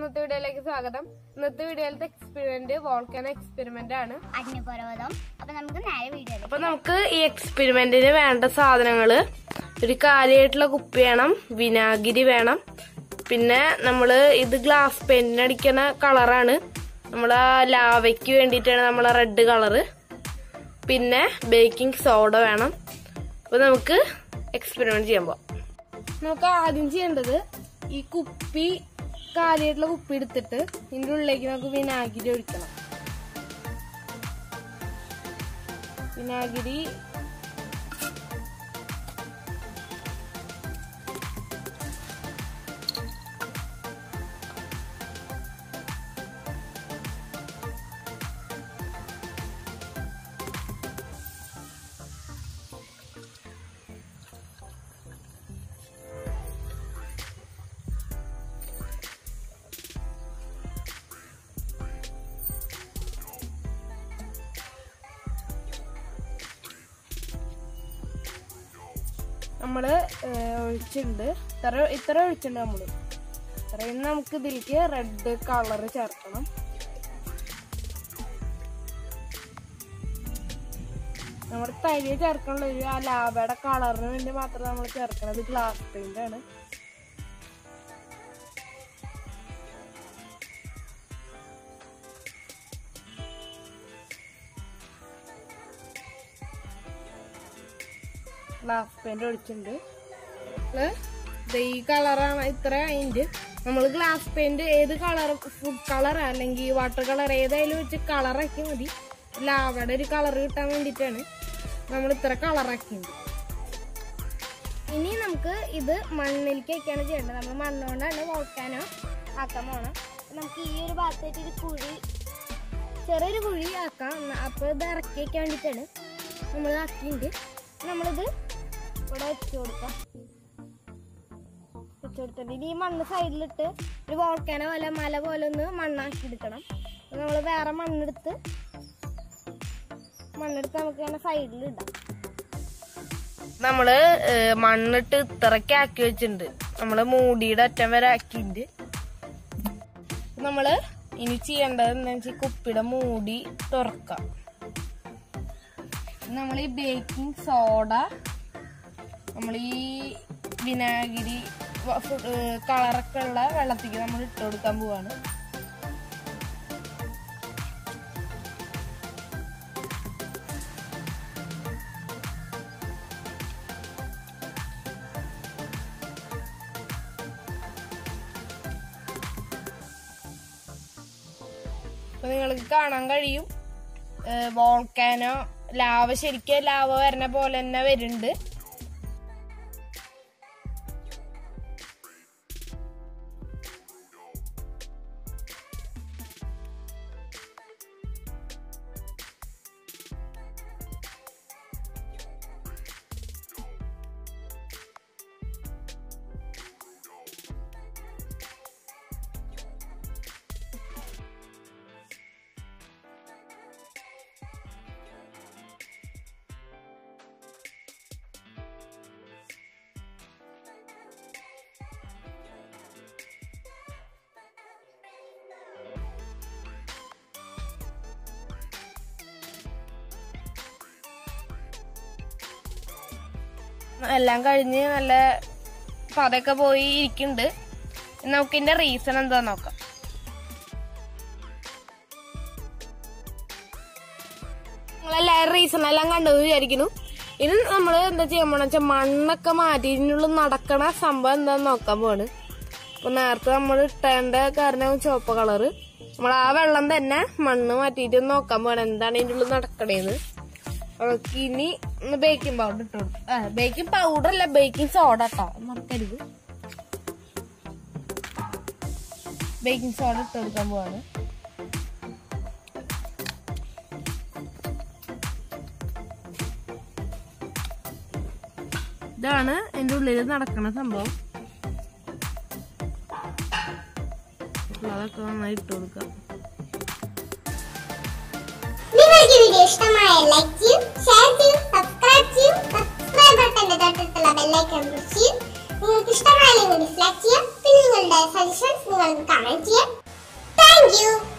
ഇന്നത്തെ വീഡിയോയിലേക്ക് സ്വാഗതം ഇന്നത്തെ വീഡിയോയിലത്തെ എക്സ്പെരിമെന്റ് വോൾക്കാനോ എക്സ്പെരിമെന്റ് ആണ് അഗ്നിപർവ്വതം അപ്പൊ നമുക്ക് നേരെ വീഡിയോ അപ്പൊ നമുക്ക് ഈ എക്സ്പെരിമെന്റിന് വേണ്ട സാധനങ്ങള് ഒരു കാലിയായിട്ടുള്ള കുപ്പി വേണം വിനാഗിരി വേണം പിന്നെ നമ്മള് ഇത് ഗ്ലാസ് പെയിന്റിന് അടിക്കുന്ന കളറാണ് നമ്മളെ ലാവയ്ക്ക് വേണ്ടിയിട്ടാണ് നമ്മളെ റെഡ് കളറ് പിന്നെ ബേക്കിംഗ് സോഡ വേണം അപ്പൊ നമുക്ക് എക്സ്പെരിമെന്റ് ചെയ്യാൻ പോവാം നമുക്ക് ആദ്യം ചെയ്യേണ്ടത് ഈ കുപ്പി കാലിയായിട്ടുള്ള കുപ്പി എടുത്തിട്ട് ഇതിന്റെ ഉള്ളിലേക്ക് നമുക്ക് വിനാഗിരി ഒഴിക്കണം വിനാഗിരി നമ്മള് ഏഹ്, ഒഴിച്ചിട്ടുണ്ട് ഇത്ര ഇത്ര ഒഴിച്ചിട്ടുണ്ട് നമ്മള് ഇത്രയും നമുക്ക് ഇതിലേക്ക് റെഡ് കളർ ചേർക്കണം നമ്മുടെ തൈര് ചേർക്കാനുള്ള ഒരു ആ ലാവയുടെ കളറിന് വേണ്ടി മാത്രം നമ്മൾ ചേർക്കണത് ഗ്ലാസ് പെയിന്റ് ആണ് ഗ്ലാസ് പെയിന്റ് ഒഴിച്ചിട്ടുണ്ട് നമ്മള് ദേ ഈ കളറാണ് ഇത്ര അതിൻ്റെ നമ്മൾ ഗ്ലാസ് പെയിന്റ് ഏത് കളർ ഫുഡ് കളർ അല്ലെങ്കിൽ വാട്ടർ കളർ ഏതായാലും വെച്ച് കളറാക്കി മതി ലാവയുടെ ഒരു കളർ കിട്ടാൻ വേണ്ടിയിട്ടാണ് നമ്മൾ ഇത്ര കളറാക്കിയത് ഇനി നമുക്ക് ഇത് മണ്ണിലേക്ക് വെക്കാണ് ചെയ്യേണ്ടത് നമ്മൾ മണ്ണുകൊണ്ടാണ് വോൾക്കാനോ ആക്കാൻ പോണം നമുക്ക് ഈ ഒരു ഭാഗത്തായിട്ട് ഒരു കുഴി ചെറിയൊരു കുഴി ആക്കാം ന്ന- അപ്പൊ ഇത് ഇറക്കി വെക്കാൻ വേണ്ടിയിട്ടാണ് നമ്മൾ ആക്കിയിട്ടുണ്ട് നമ്മളിത് ഇവിടെ വെച്ച് കൊടുക്കാം വെച്ച് കൊടുത്തിട്ട് ഇനി ഈ മണ്ണ് സൈഡിലിട്ട് ഒരു വോൾക്കാനോ പോലെ മല പോലെ ഒന്ന് മണ്ണാക്കി എടുക്കണം നമ്മൾ വേറെ മണ്ണെടുത്ത് മണ്ണെടുത്ത് നമുക്ക് ഇങ്ങനെ സൈഡിൽ ഇടാം നമ്മള് ഏഹ്, മണ്ണിട്ട് ഇത്രയ്ക്ക് ആക്കി വെച്ചിട്ടുണ്ട് നമ്മള് മൂടിയുടെ അറ്റം വരെ ആക്കിയിട്ടുണ്ട് നമ്മള് ഇനി ചെയ്യേണ്ടത് എന്താ വെച്ചാൽ കുപ്പിയുടെ മൂടി തുറക്കാം നമ്മൾ ഈ ബേക്കിംഗ് സോഡ നമ്മൾ ഈ വിനാഗിരി വ- ഫു- ഏഹ്, കളറൊക്കെ ഉള്ള വെള്ളത്തിലേക്ക് നമ്മൾ ഇട്ട് കൊടുക്കാൻ പോവാണ് അപ്പൊ നിങ്ങൾക്ക് കാണാൻ കഴിയും വോൾക്കാനോ ലാവ ശരിക്കും ലാവ വരുന്ന പോലെ തന്നെ വരുന്നുണ്ട് എല്ലാം കഴിഞ്ഞ് നല്ല പതൊക്കെ പോയി ഇരിക്കുന്നുണ്ട് നമുക്ക് ഇതിന്റെ റീസൺ എന്താ നോക്കാം നിങ്ങളെല്ലാവരും റീസൺ എല്ലാം കണ്ടെന്ന് വിചാരിക്കുന്നു ഇനി നമ്മൾ എന്താ ചെയ്യാൻ പോണെന്ന് വെച്ചാൽ മണ്ണൊക്കെ മാറ്റി ഇതിനുള്ളിൽ നടക്കണ സംഭവം എന്താന്ന് നോക്കാൻ പോവാണ് അപ്പൊ നേരത്തെ നമ്മൾ ഇട്ടേണ്ട കാരണം ചുവപ്പ് കളറ് നമ്മൾ ആ വെള്ളം തന്നെ മണ്ണ് മാറ്റിയിട്ട് ഒന്ന് നോക്കാൻ പോവാണ് എന്താണ് ഇതിൻ്റെ ഉള്ളിൽ നടക്കണേന്ന് നമുക്ക് ഇനി ബേക്കിംഗ് പൗഡർ ഇട്ട് കൊടുക്കും ബേക്കിംഗ് പൗഡർ അല്ല ബേക്കിംഗ് സോഡ കേട്ടോ മറക്കരുത് ബേക്കിംഗ് സോഡ ഇട്ട് കൊടുക്കാൻ പോവാണ് ഇതാണ് എന്റെ ഉള്ളിൽ നടക്കുന്ന സംഭവം അപ്പോൾ അതൊക്കെ നന്നായി ഇട്ട് കൊടുക്കാം നിങ്ങൾക്ക് വീഡിയോ ഇഷ്ടമായ ലൈക്ക് ചെയ്യും ഷെയർ ചെയ്യും സബ്സ്ക്രൈബ് ചെയ്യും സബ്സ്ക്രൈബ് ബട്ടന്റെ തൊട്ടടുത്തുള്ള ബെല്ലൈക്കൺ പ്രസ് ചെയ്യും നിങ്ങൾക്ക് ഇഷ്ടമായില്ലെങ്കിൽ ഡിസ്ലൈക്ക് ചെയ്യാം പിന്നെ നിങ്ങളുടെ നിങ്ങളുടെ സജഷൻസ് നിങ്ങൾ കമന്റ് ചെയ്യാം താങ്ക് യു